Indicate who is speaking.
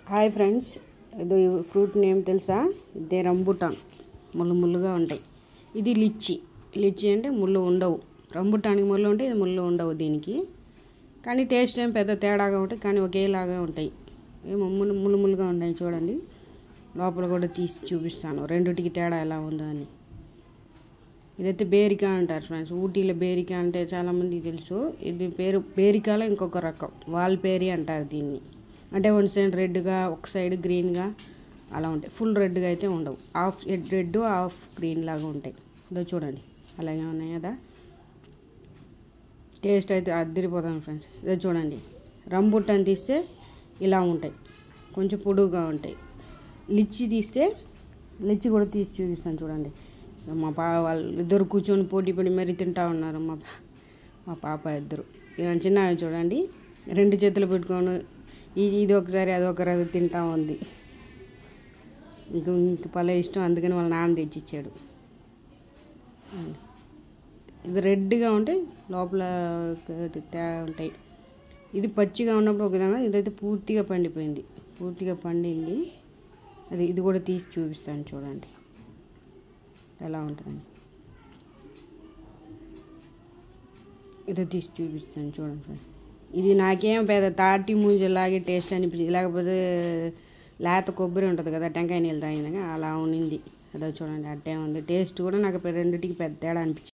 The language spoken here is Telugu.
Speaker 1: హాయ్ ఫ్రెండ్స్ ఇది ఫ్రూట్ నేమ్ తెలుసా ఇదే రంబుటాన్ ముళ్ళు ముళ్ళుగా ఉంటాయి ఇది లిచ్చి లిచ్చి అంటే ముళ్ళు ఉండవు రంబుటానికి ముళ్ళు ఉంటాయి ఇది ముళ్ళు ఉండవు దీనికి కానీ టేస్ట్ ఏం పెద్ద తేడాగా ఉంటాయి కానీ ఒకేలాగా ఉంటాయి ఏమో ముళ్ళు ముళ్ళు ముళ్ళుగా ఉన్నాయి చూడండి లోపల కూడా తీసి చూపిస్తాను రెండిటికి తేడా ఎలా ఉందో అని ఇదైతే బేరికా అంటారు ఫ్రెండ్స్ ఊటీలో బేరికా అంటే చాలామందికి తెలుసు ఇది పేరు బేరికాలో ఇంకొక రకం వాల్పేరి అంటారు దీన్ని అంటే వన్ సైడ్ రెడ్గా ఒక సైడ్ గ్రీన్గా అలా ఉంటాయి ఫుల్ రెడ్గా అయితే ఉండవు హాఫ్ రెడ్ హాఫ్ గ్రీన్ లాగా ఉంటాయి ఇదో చూడండి అలాగే ఉన్నాయి కదా టేస్ట్ అయితే అద్దరిపోతాను ఫ్రెండ్స్ ఇదో చూడండి రంబుట్టని తీస్తే ఇలా ఉంటాయి కొంచెం పొడుగుగా ఉంటాయి లిచ్చి తీస్తే లిచ్చి కూడా తీసి చూపిస్తాను చూడండి మా పా వాళ్ళు ఇద్దరు కూర్చొని పోటీ పడి మరీ తింటా ఉన్నారు మా పా మా పాప ఇద్దరు ఇక చిన్న ఆమె చూడండి రెండు చేతులు పెట్టుకొని ఇది ఇది ఒకసారి అది ఒకసారి తింటా ఉంది ఇంక ఇంక పలే ఇష్టం అందుకని వాళ్ళ నాన్న తెచ్చిచ్చాడు ఇది రెడ్గా ఉంటాయి లోపల తే- ఉంటాయి ఇది పచ్చిగా ఉన్నప్పుడు ఒక విధంగా ఇదైతే పూర్తిగా పండిపోయింది పూర్తిగా పండింది అది ఇది కూడా తీసి చూపిస్తాను చూడండి ఎలా ఉంటుందని ఇదో తీసి చూపిస్తాను చూడండి ఫ్రెండ్ ఇది నాకేం పెద్ద తాటి ముంజలాగే టేస్ట్ అనిపించింది లేకపోతే లేత కొబ్బరి ఉంటుంది కదా టెంకాయ నీళ్ళు తాగినాక అలా ఉన్నింది అదో చూడండి అట్టే ఉంది టేస్ట్ కూడా నాకు రెండింటికి పెద్ద తేడా అనిపించింది